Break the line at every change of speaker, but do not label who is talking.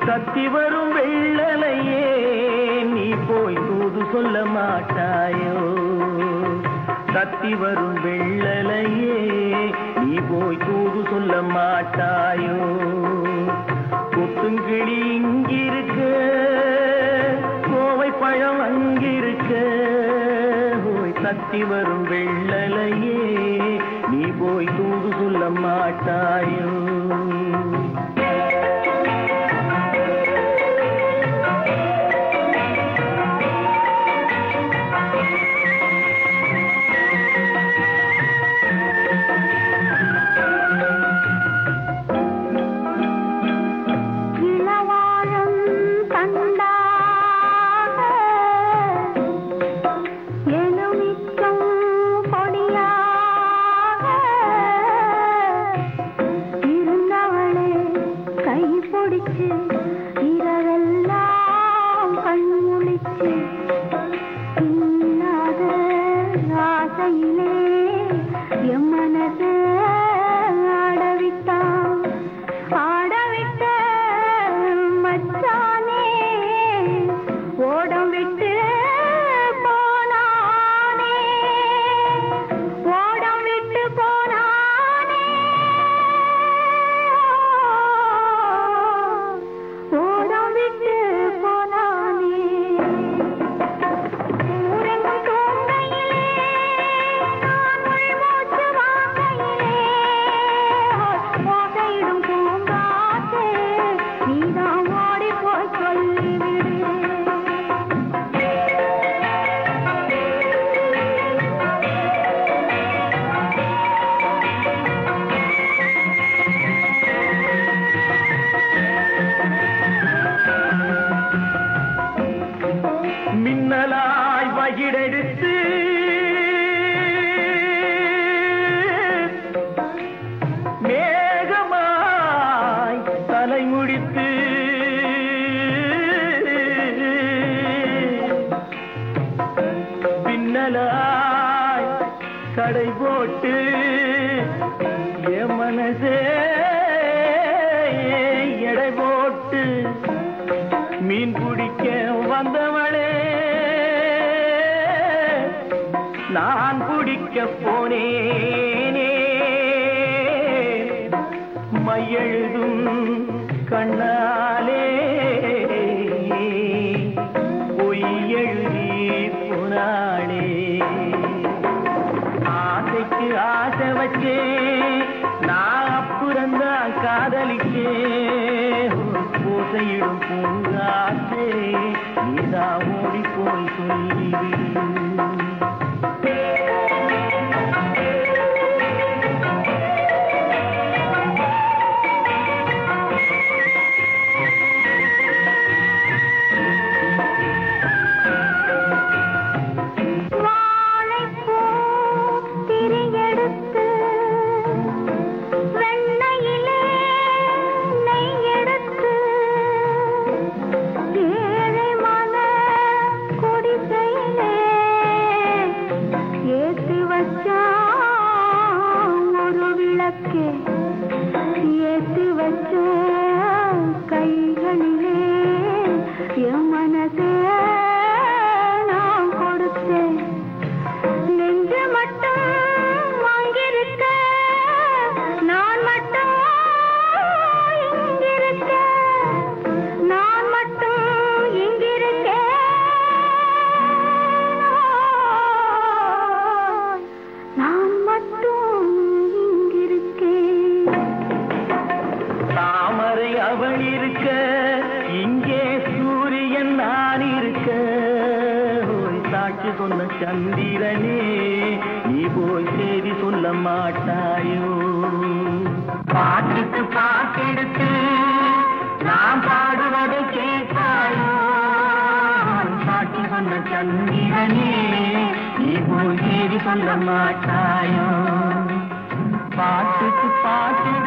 கத்தி வரும் வெள்ளலையே நீ போய் தூது சொல்ல மாட்டாயோ கத்தி வரும் வெள்ளலையே நீ போய் தூது சொல்ல மாட்டாயோ கொத்துங்கிளி இங்கிருக்க கோவை பழம் அங்கிருக்க போய் கத்தி வரும் வெள்ளலையே நீ போய் தூது சொல்ல மாட்டாயோ
இளவாழம் தண்டாக எலுமிச்சம் கொடியாக இருந்தவளே கை பிடிச்சு இரவெல்லாம் கண் முழிச்சு இல்லாத ஆசையிலே என் மனசை ஆடவிட்டான் ஆடவிட்ட மச்சானே ஓடம் விட்டு போனானே ஓடம் விட்டு போனானே ஓடம் விட்டு போனானே ஊரெங்கும் தூங்கையிலே நான் உள்மூச்சு வாங்கையிலே ஓசையிடும் பூங்காற்றே நீதான் ஓடி போய் சொல்லிவிடு
மின்னலாய் வகிடெடுத்து மேகமாய் தலை முடித்து பின்னலாய் கடை போட்டு என் மனசே எடை போட்டு மீன் பிடிக்க வந்தவளே நான் பிடிக்க போனேனே மையெழுதும் கண்ணாலே பொய் எழுதி போனாளே ஆசைக்கு ஆசை வச்சே நான் அப்புறந்தான் காதலிச்சே பூசையிடும் பூங்காற்றே நீதா ஓடி போய் சொல்லிவிடு
வாழைப்பூ திரியெடுத்து வெண்ணையிலே நெய் எடுத்து ஏழை மன குடிசையிலே ஏத்தி வச்சா ஒரு விளக்கே ஏத்தி வச்ச கைகளிலே என் மனசே நான் கொடுத்தேன் நெஞ்சு மட்டும் வாங்கியிருக்க நான் மட்டும் இங்கிருக்க நான் மட்டும் இங்கிருக்க நான் மட்டும் இங்கிருக்கேன்
தாமரை அவள் இருக்க இங்கே சூரியன் நான் இருக்க ஓய் சாட்சி சொன்ன சந்திரனே நீ போய் செய்தி சொல்ல மாட்டாயோ பாட்டுக்கு பாட்டெடுத்து நான் பாடுவதை கேட்பாயோ சாட்சி சொன்ன சந்திரனே நீ போய் செய்தி சொல்ல மாட்டாயோ பாட்டுக்கு பாட்டு